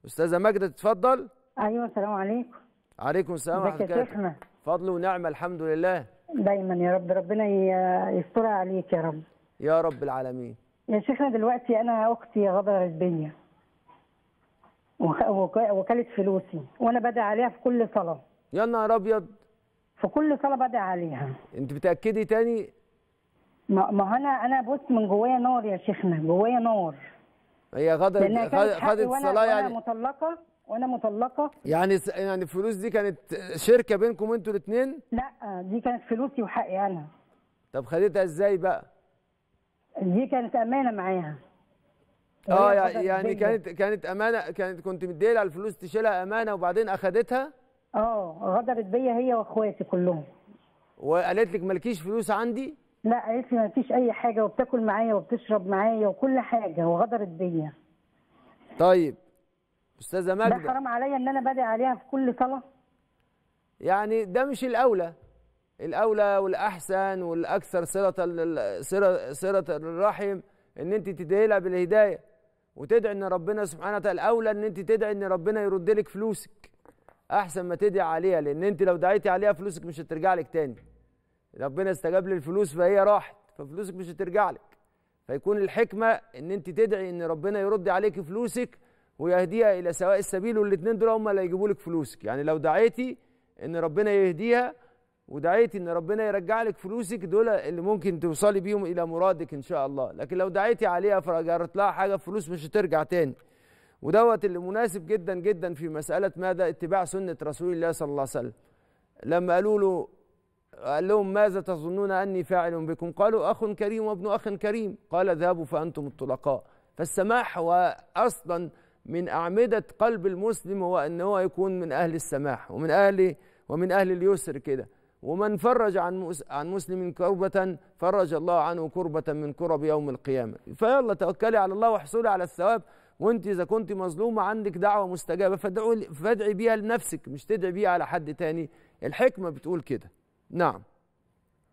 استاذه ماجده تتفضل ايوه السلام عليكم عليكم السلام ازيك ورحمه يا الله شيخنا فضل ونعمه الحمد لله دايما يا رب ربنا ي- يسترها عليك يا رب يا رب العالمين يا شيخنا دلوقتي انا اختي غدرت بيا وخ- وك- وكلت فلوسي وانا بدعي عليها في كل صلاه يا نهار ابيض في كل صلاه بدعي عليها انت بتاكدي تاني ما ما انا انا بص من جوايا نار يا شيخنا جوايا نار هي غدرت لانها كانت خد- حقي خدت وانا الصلاه وانا يعني مطلقه وانا مطلقه يعني س- يعني الفلوس دي كانت شركه بينكم انتوا الاثنين لا دي كانت فلوسي وحقي انا طب خدتها ازاي بقى دي كانت امانه معاها اه وهي يع- غدرت يعني بيا. كانت كانت امانه كانت كنت مديلها الفلوس تشيلها امانه وبعدين اخدتها اه غدرت بيا هي واخواتي كلهم وقالت لك مالكيش فلوس عندي لا قالت لي ما فيش اي حاجه وبتاكل معايا وبتشرب معايا وكل حاجه وغدرت بيا طيب استاذه ده ماجده حرام عليا ان انا بدعي عليها في كل صلاه يعني ده مش الاولى الاولى والاحسن والاكثر صله ال- صله صله الرحم ان انت تدعي لها بالهدايه وتدعي ان ربنا سبحانه وتعالى الاولى ان انت تدعي ان ربنا يرد لك فلوسك احسن ما تدعي عليها لان انت لو دعيتي عليها فلوسك مش هترجع لك تاني ربنا استجاب للفلوس فهي راحت ففلوسك مش هترجع لك فيكون الحكمه ان انت تدعي ان ربنا يرد عليك فلوسك ويهديها الى سواء السبيل والاثنين دول هم اللي هيجيبوا لك فلوسك يعني لو دعيتي ان ربنا يهديها ودعيتي ان ربنا يرجع لك فلوسك دول اللي ممكن توصلي بيهم الى مرادك ان شاء الله لكن لو دعيتي عليها فرجعت لها حاجه فلوس مش هترجع تاني ودوت اللي مناسب جدا جدا في مساله ماذا اتباع سنه رسول الله صلى الله عليه وسلم لما قالوا له قال لهم ماذا تظنون اني فاعل بكم قالوا اخ كريم وابن اخ كريم قال اذهبوا فانتم الطلقاء فالسماح هو اصلا من اعمده قلب المسلم هو ان هو يكون من اهل السماح ومن اهل ومن اهل اليسر كده ومن فرج عن مس- عن مسلم كربة فرج الله عنه كربة من كرب يوم القيامة فيلا توكلي على الله واحصلي على الثواب وانت اذا كنت مظلومة عندك دعوة مستجابة فادعوا فادعي بيها لنفسك مش تدعي بيها على حد تاني الحكمة بتقول كده نعم